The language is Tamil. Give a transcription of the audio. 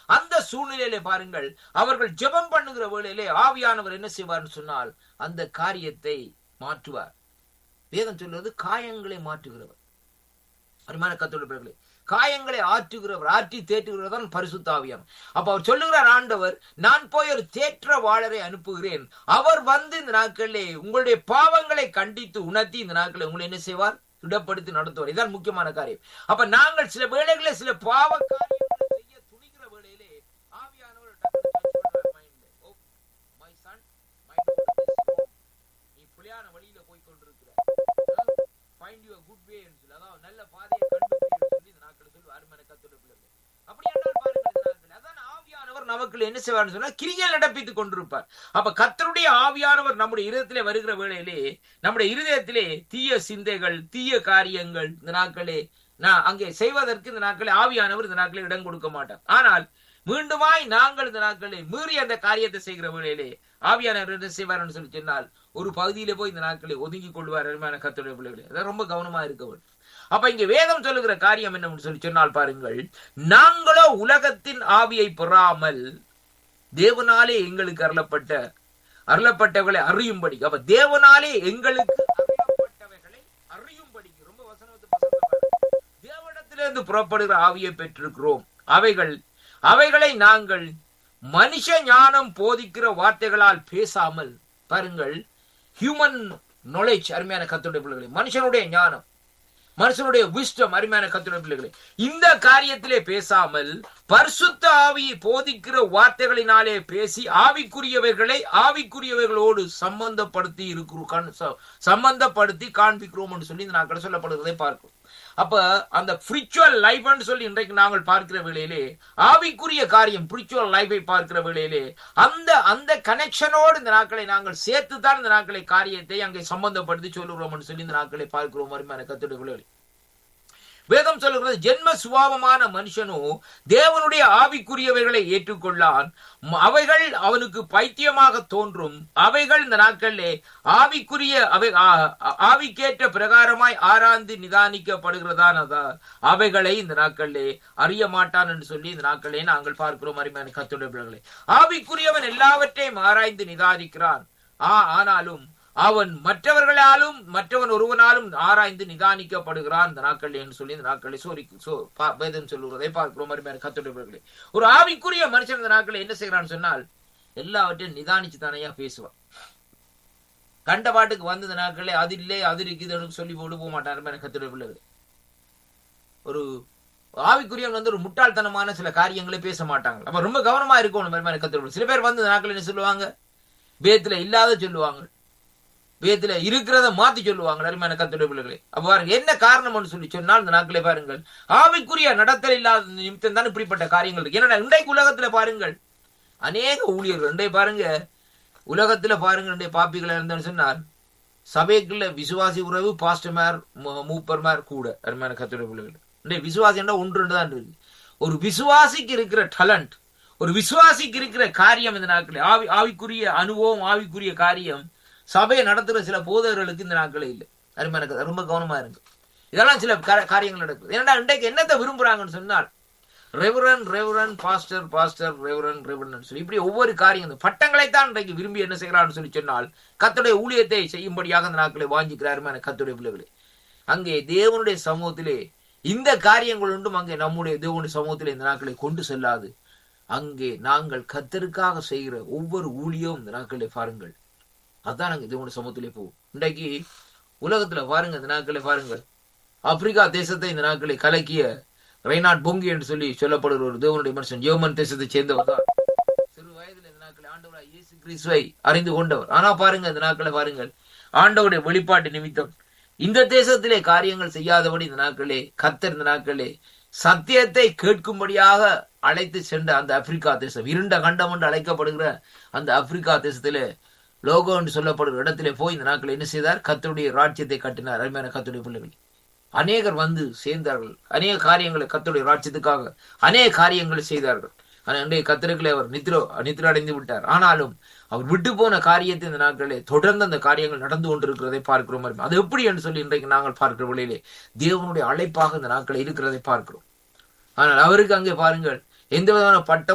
அந்த சூழ்நிலையிலே பாருங்கள் அவர்கள் ஜெபம் பண்ணுகிற வேளையிலே ஆவியானவர் என்ன செய்வார்னு சொன்னால் அந்த காரியத்தை மாற்றுவார் வேதம் சொல்வது காயங்களை மாற்றுகிறவர் அருமையான கத்தோட பிள்ளைகளே காயங்களை ஆற்றுகிறவர் ஆற்றி தேற்றுகிறவர் தான் பரிசுத்த ஆவியானவர் அப்ப அவர் சொல்லுகிறார் ஆண்டவர் நான் போய் ஒரு தேற்றவாளரை அனுப்புகிறேன் அவர் வந்து இந்த நாட்களிலே உங்களுடைய பாவங்களை கண்டித்து உணர்த்தி இந்த நாட்களை உங்களை என்ன செய்வார் இடப்படுத்தி நடத்துவார் இதான் முக்கியமான காரியம் அப்ப நாங்கள் சில வேளைகளில் சில பாவ காரியங்களை செய்ய துணிகிற வேளையிலே ஆவியானவர் டக்குனு சொல்றார் மைண்ட்ல ஓ மை சன் மை நீ புலியான வழியில போய் கொண்டிருக்கிறார் ஃபைண்ட் யூ குட் வே சொல்லி அதாவது நல்ல பாதையை கண்டுபிடின்னு சொல்லி இந்த நாட்கள் சொல்லி அருமையான கத்தோட பிள்ளைகள் அப்படி என்றால் பாருங்கள் இந்த நாட்கள் அதான் ஆவியானவர் நமக்கு என்ன செய்வார்னு சொன்னா கிரியை நடப்பித்துக் கொண்டிருப்பார் அப்ப கத்தருடைய ஆவியானவர் நம்முடைய இருதயத்திலே வருகிற வேளையிலே நம்முடைய இருதயத்திலே தீய சிந்தைகள் தீய காரியங்கள் இந்த நாட்களே நான் அங்கே செய்வதற்கு இந்த நாட்களே ஆவியானவர் இந்த நாட்களே இடம் கொடுக்க மாட்டார் ஆனால் மீண்டுமாய் நாங்கள் இந்த நாட்களை மீறி அந்த காரியத்தை செய்கிற வேளையிலே ஆவியானவர் என்ன செய்வார்னு சொல்லி சொன்னால் ஒரு பகுதியில போய் இந்த நாட்களை ஒதுங்கி கொள்வார் அருமையான கத்துடைய பிள்ளைகளே அதான் ரொம்ப கவனமா இருக்க வேண்டும் அப்ப இங்க வேதம் சொல்லுகிற காரியம் என்னன்னு சொல்லி சொன்னால் பாருங்கள் நாங்களோ உலகத்தின் ஆவியை பெறாமல் தேவனாலே எங்களுக்கு அருளப்பட்ட அருளப்பட்டவர்களை அறியும்படி அப்ப தேவனாலே எங்களுக்கு அருளப்பட்டவைகளை அறியும்படிக்கு ரொம்ப வசனத்தை பசங்க பாருங்க. தேவனிடத்திலிருந்து புறப்படுகிற ஆவியை பெற்றிருக்கிறோம் அவைகள் அவைகளை நாங்கள் மனுஷ ஞானம் போதிக்கிற வார்த்தைகளால் பேசாமல் பாருங்கள் ஹியூமன் நாலேஜ் அருமையான கத்துடைய பிள்ளைகளே மனுஷனுடைய ஞானம் மனுஷனுடைய விஸ்டம் அருமையான கத்துடைய பிள்ளைகளே இந்த காரியத்திலே பேசாமல் பரிசுத்த ஆவியை போதிக்கிற வார்த்தைகளினாலே பேசி ஆவிக்குரியவைகளை ஆவிக்குரியவைகளோடு சம்பந்தப்படுத்தி இருக்கிறோம் சம்பந்தப்படுத்தி காண்பிக்கிறோம் சொல்லி இந்த நாட்கள் சொல்லப்படுவதை பார்க்கிறோம் அப்ப அந்த ஸ்பிரிச்சுவல் லைஃப்னு சொல்லி இன்றைக்கு நாங்கள் பார்க்கிற வேளையிலே ஆவிக்குரிய காரியம் ஸ்பிரிச்சுவல் லைஃபை பார்க்கிற வேளையிலே அந்த அந்த கனெக்ஷனோடு இந்த நாட்களை நாங்கள் சேர்த்து தான் இந்த நாட்களை காரியத்தை அங்கே சம்பந்தப்படுத்தி சொல்லுகிறோம் சொல்லி இந்த நாட்களை பார்க்கிறோம் அருமையான கத்துடைய பிள்ளைகளே வேதம் சொல்லுகிறது ஜென்ம சுபாவமான மனுஷனோ தேவனுடைய ஆவிக்குரியவைகளை ஏற்றுக்கொள்ளான் ம- அவைகள் அவனுக்கு பைத்தியமாக தோன்றும் அவைகள் இந்த நாட்களிலே ஆவிக்குரிய அவை ஆ- ஆ- ஆவிக்கேற்ற பிரகாரமாய் ஆராய்ந்து நிதானிக்கப்படுகிறதான் அதா அவைகளை இந்த நாட்களிலே அறிய மாட்டான் என்று சொல்லி இந்த நாட்களே நாங்கள் பார்க்கிறோம் அருமையான கத்துடைய பிள்ளைகளை ஆவிக்குரியவன் எல்லாவற்றையும் ஆராய்ந்து நிதானிக்கிறான் ஆ ஆனாலும் அவன் மற்றவர்களாலும் மற்றவன் ஒருவனாலும் ஆராய்ந்து நிதானிக்கப்படுகிறான் இந்த நாட்கள் என்று சொல்லி இந்த நாட்களை சோரி சோ பா- வேதம் சொல்லுவதை பார்க்கிறோம் அருமையான கத்துடைய பிள்ளைகளே ஒரு ஆவிக்குரிய மனுஷன் இந்த நாட்களை என்ன செய்கிறான்னு சொன்னால் எல்லாவற்றையும் நிதானிச்சு தானையா பேசுவான் கண்ட பாட்டுக்கு வந்து இந்த நாட்களே அது இல்லை அது இருக்குதுன்னு சொல்லி போட்டு போக மாட்டான் அருமையான கத்துடைய பிள்ளைகளே ஒரு ஆவிக்குரியவன் வந்து ஒரு முட்டாள்தனமான சில காரியங்களை பேச மாட்டாங்க அப்ப ரொம்ப கவனமா இருக்கணும் அருமையான கத்துடைய பிள்ளைகளே. சில பேர் வந்து இந்த நாட்கள் என்ன சொல்லுவாங்க வேத்துல இல்லாத சொல்லுவாங்க வேதத்துல இருக்கிறத மாத்தி சொல்லுவாங்க அருமையான கத்துடைய பிள்ளைகளே அப்ப பாருங்க என்ன காரணம்னு சொல்லி சொன்னால் இந்த நாட்களே பாருங்கள் ஆவிக்குரிய நடத்தல் இல்லாத நிமித்தம் தான் இப்படிப்பட்ட காரியங்கள் இருக்கு என்னடா இன்றைக்கு உலகத்துல பாருங்கள் அநேக ஊழியர்கள் இன்றைய பாருங்க உலகத்துல பாருங்க இன்றைய பாப்பிகளை இருந்தேன்னு சொன்னால் சபைக்குள்ள விசுவாசி உறவு பாஸ்டர்மார் மூப்பர்மார் கூட அருமையான கத்துடைய பிள்ளைகள் இன்றைய விசுவாசின்னா ஒன்று ரெண்டு தான் இருக்கு ஒரு விசுவாசிக்கு இருக்கிற டேலண்ட் ஒரு விசுவாசிக்கு இருக்கிற காரியம் இந்த நாட்களில் ஆவி ஆவிக்குரிய அனுபவம் ஆவிக்குரிய காரியம் சபையை நடத்துற சில போதகர்களுக்கு இந்த நாட்களே இல்லை அருமையான கதை. ரொம்ப கவனமா இருக்கு இதெல்லாம் சில கா- காரியங்கள் நடக்குது ஏன்னா இன்றைக்கு என்னத்தை விரும்புறாங்கன்னு சொன்னால் reverend reverend pastor pastor reverend reverend சொல்லி இப்படி ஒவ்வொரு காரியம் இந்த பட்டங்களை தான் இன்றைக்கு விரும்பி என்ன செய்கிறான்னு சொல்லி சொன்னால் கத்துடைய ஊழியத்தை செய்யும்படியாக இந்த நாட்களை வாஞ்சிக்கிறாருமான கத்துடைய பிள்ளைகளே அங்கே தேவனுடைய சமூகத்திலே இந்த காரியங்கள் ஒன்றும் அங்கே நம்முடைய தேவனுடைய சமூகத்திலே இந்த நாட்களை கொண்டு செல்லாது அங்கே நாங்கள் கத்தருக்காக செய்கிற ஒவ்வொரு ஊழியம் இந்த நாட்களை பாருங்கள் அதான் நாங்க தேவனுடைய சமூகத்திலே போவோம் இன்றைக்கு உலகத்துல பாருங்க இந்த நாட்களை பாருங்கள் ஆப்பிரிக்கா தேசத்தை இந்த நாட்களை கலக்கிய ரெய்னாட் பொங்கி என்று சொல்லி சொல்லப்படுகிற ஒரு தேவனுடைய மனுஷன் யோமன் தேசத்தை சேர்ந்தவர் தான் சிறு வயதில் இந்த நாட்களை ஆண்டவராய் இயேசு கிறிஸ்துவை அறிந்து கொண்டவர் ஆனா பாருங்க இந்த நாட்களை பாருங்கள் ஆண்டவருடைய வெளிப்பாட்டு நிமித்தம் இந்த தேசத்திலே காரியங்கள் செய்யாதபடி இந்த நாட்களே கத்தர் இந்த நாட்களே சத்தியத்தை கேட்கும்படியாக அழைத்து சென்ற அந்த ஆப்பிரிக்கா தேசம் இருண்ட கண்டம் என்று அழைக்கப்படுகிற அந்த ஆப்பிரிக்கா தேசத்திலே லோகோ என்று சொல்லப்படுகிற இடத்திலே போய் இந்த நாட்கள் என்ன செய்தார் கத்தருடைய ராஜ்யத்தை கட்டினார் அருமையான கத்தருடைய பிள்ளைகள் அநேகர் வந்து சேர்ந்தார்கள் அநேக காரியங்களை கத்தருடைய ராஜ்யத்துக்காக அநேக காரியங்களை செய்தார்கள் ஆனால் இன்றைய கத்தருக்களை அவர் நித்ரோ நித்ர அடைந்து விட்டார் ஆனாலும் அவர் விட்டு போன காரியத்தை இந்த நாட்களே தொடர்ந்து அந்த காரியங்கள் நடந்து கொண்டிருக்கிறதை பார்க்கிறோம் அது எப்படி என்று சொல்லி இன்றைக்கு நாங்கள் பார்க்கிற வழியிலே தேவனுடைய அழைப்பாக இந்த நாட்களை இருக்கிறதை பார்க்கிறோம் ஆனால் அவருக்கு அங்கே பாருங்கள் எந்த விதமான பட்டம்